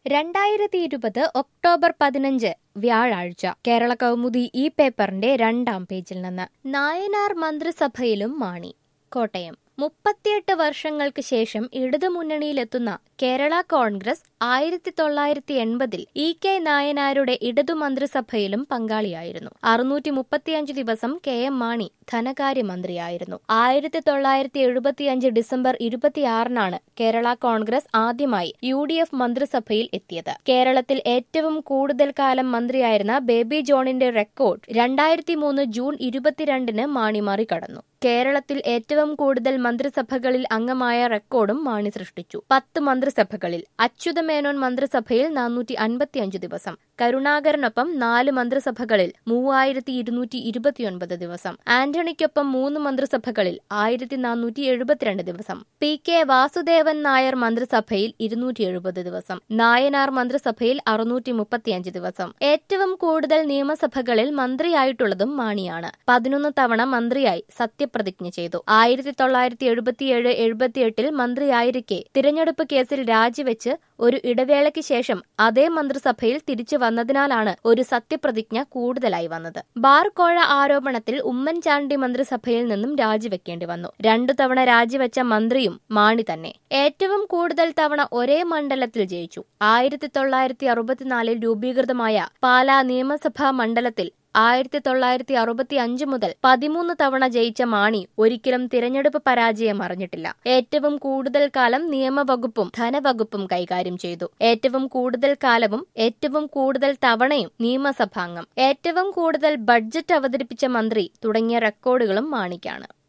രണ്ടായിരത്തി ഇരുപത് ഒക്ടോബർ പതിനഞ്ച് വ്യാഴാഴ്ച കേരള കൗമുദി ഈ പേപ്പറിന്റെ രണ്ടാം പേജിൽ നിന്ന് നായനാർ മന്ത്രിസഭയിലും മാണി കോട്ടയം മുപ്പത്തിയെട്ട് വർഷങ്ങൾക്ക് ശേഷം ഇടതുമുന്നണിയിലെത്തുന്ന കേരള കോൺഗ്രസ് ആയിരത്തി തൊള്ളായിരത്തി എൺപതിൽ ഇ കെ നായനാരുടെ ഇടതു മന്ത്രിസഭയിലും പങ്കാളിയായിരുന്നു അറുന്നൂറ്റി മുപ്പത്തിയഞ്ച് ദിവസം കെ എം മാണി ധനകാര്യമന്ത്രിയായിരുന്നു ആയിരത്തി തൊള്ളായിരത്തി എഴുപത്തിയഞ്ച് ഡിസംബർ ഇരുപത്തിയാറിനാണ് കേരള കോൺഗ്രസ് ആദ്യമായി യു ഡി എഫ് മന്ത്രിസഭയിൽ എത്തിയത് കേരളത്തിൽ ഏറ്റവും കൂടുതൽ കാലം മന്ത്രിയായിരുന്ന ബേബി ജോണിന്റെ റെക്കോർഡ് രണ്ടായിരത്തി മൂന്ന് ജൂൺ ഇരുപത്തിരണ്ടിന് മാണി മറികടന്നു കേരളത്തിൽ ഏറ്റവും കൂടുതൽ മന്ത്രിസഭകളിൽ അംഗമായ റെക്കോർഡും മാണി സൃഷ്ടിച്ചു പത്ത് മന്ത്രിസഭകളിൽ അച്യുതമേനോൻ മന്ത്രിസഭയിൽ നാനൂറ്റി അൻപത്തിയഞ്ച് ദിവസം കരുണാകരനൊപ്പം നാല് മന്ത്രിസഭകളിൽ മൂവായിരത്തി ഇരുന്നൂറ്റി ഇരുപത്തിയൊൻപത് ദിവസം ആന്റണിക്കൊപ്പം മൂന്ന് മന്ത്രിസഭകളിൽ ആയിരത്തി നാനൂറ്റി എഴുപത്തിരണ്ട് ദിവസം പി കെ വാസുദേവൻ നായർ മന്ത്രിസഭയിൽ ഇരുന്നൂറ്റി എഴുപത് ദിവസം നായനാർ മന്ത്രിസഭയിൽ അറുന്നൂറ്റി മുപ്പത്തിയഞ്ച് ദിവസം ഏറ്റവും കൂടുതൽ നിയമസഭകളിൽ മന്ത്രിയായിട്ടുള്ളതും മാണിയാണ് പതിനൊന്ന് തവണ മന്ത്രിയായി സത്യപ്രതിജ്ഞ ചെയ്തു ആയിരത്തി തൊള്ളായിരത്തി എഴുപത്തിയേഴ് എഴുപത്തിയെട്ടിൽ മന്ത്രിയായിരിക്കെ തിരഞ്ഞെടുപ്പ് കേസിൽ രാജിവെച്ച് ഒരു ഇടവേളയ്ക്ക് ശേഷം അതേ മന്ത്രിസഭയിൽ തിരിച്ചു വന്നതിനാലാണ് ഒരു സത്യപ്രതിജ്ഞ കൂടുതലായി വന്നത് ബാർ കോഴ ആരോപണത്തിൽ ഉമ്മൻചാണ്ടി മന്ത്രിസഭയിൽ നിന്നും രാജിവെക്കേണ്ടി വന്നു രണ്ടു തവണ രാജിവെച്ച മന്ത്രിയും മാണി തന്നെ ഏറ്റവും കൂടുതൽ തവണ ഒരേ മണ്ഡലത്തിൽ ജയിച്ചു ആയിരത്തി തൊള്ളായിരത്തി അറുപത്തിനാലിൽ രൂപീകൃതമായ പാലാ നിയമസഭാ മണ്ഡലത്തിൽ ആയിരത്തി തൊള്ളായിരത്തി അറുപത്തി അഞ്ച് മുതൽ പതിമൂന്ന് തവണ ജയിച്ച മാണി ഒരിക്കലും തിരഞ്ഞെടുപ്പ് പരാജയം അറിഞ്ഞിട്ടില്ല ഏറ്റവും കൂടുതൽ കാലം നിയമവകുപ്പും ധനവകുപ്പും കൈകാര്യം ചെയ്തു ഏറ്റവും കൂടുതൽ കാലവും ഏറ്റവും കൂടുതൽ തവണയും നിയമസഭാംഗം ഏറ്റവും കൂടുതൽ ബഡ്ജറ്റ് അവതരിപ്പിച്ച മന്ത്രി തുടങ്ങിയ റെക്കോർഡുകളും മാണിക്കാണ്